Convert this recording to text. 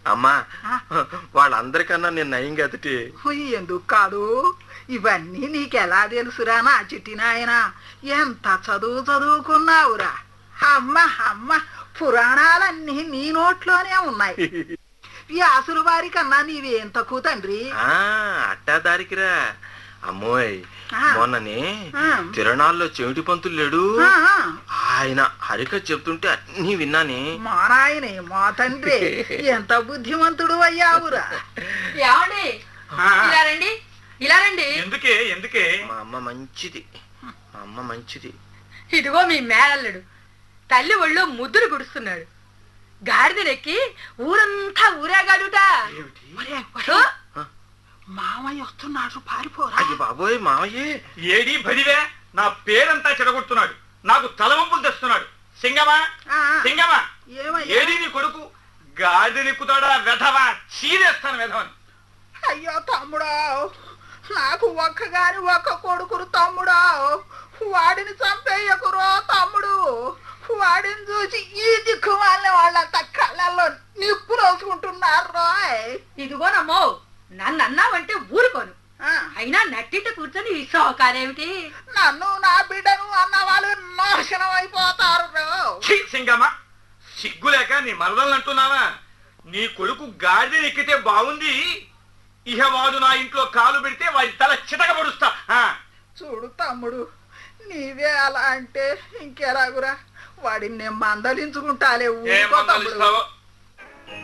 అమ్మా ఆ? వాళ్ళందరికన్నా నేను నయం కదటి హుయ్, ఎందుకు కాదు ఇవన్నీ నీకెలా తెలుసురా నా చిట్టి నాయన ఎంత చదువు చదువుకున్నావురా అమ్మ అమ్మ పురాణాలన్నీ నీ నోట్లోనే ఉన్నాయి వ్యాసుల వారి కన్నా నీవేం తక్కువ తండ్రి ఆ అట్టా దారికిరా అమ్మోయ్ ఆ. మొన్ననే ఆ. తిరణాల్లో చెవిటి పంతులు లేడు ఆ, ఆయన హరిక చెప్తుంటే అన్నీ విన్నానే మా నాయనే మా తండ్రి ఎంత బుద్ధిమంతుడు అయ్యావురా ఏమండి ఆ. ఇలా రండి ఇలా రండి ఎందుకే ఎందుకే మా అమ్మ మంచిది మా అమ్మ మంచిది ఇదిగో మీ మేనల్లుడు తల్లి ఒళ్ళో ముద్దులు గుడుస్తున్నాడు గాడిదనెక్కి ఊరంతా ఊరేగాడుట ఒరే, ఓ, ఒరే, మామయ్య వస్తున్నాడు పారిపోరా అయ్య బాబోయ్ మావయ్యే ఏడి భడివే నా పేరంతా చెడగొడుతున్నాడు నాకు తలవంపులు తెస్తున్నాడు సింగమా ఆ, సింగమా ఏమయ్యా ఏడి నీ కొడుకు గాడి నిక్కుతాడా వెధవా చీరేస్తాను వెధవని అయ్యో తమ్ముడా నాకు ఒక్కగాని ఒక్క కొడుకురు తమ్ముడా వాడిని చంపేయకురో తమ్ముడు వాడిని చూసి ఈ దిక్కు వాళ్ళ వాళ్ళంతా కళ్ళల్లో నిప్పు రోసుకుంటున్నారు రోయ్. ఇదిగోనమ్మో నన్ను అన్నావంటే ఊరుకోను ఆ, అయినా నట్టింట కూర్చొని ఈ సోకారేమిటి నన్ను నా బిడ్డను అన్న వాళ్ళు నాశనం అయిపోతారు రో. ఛీ, సింగమా సిగ్గులేక నీ మరదలు అంటున్నావా నీ కొడుకు గాడిద ఎక్కితే బాగుంది ఇహ వాడు నా ఇంట్లో కాలు పెడితే వాడి తల చితకబడుస్తా ఆ, చూడు తమ్ముడు నీవే అలా అంటే ఇంకెలాగురా వాడిని నేను మందలించుకుంటాలే ఏం ఊరుకో తమ్ముడు మందలిస్తావో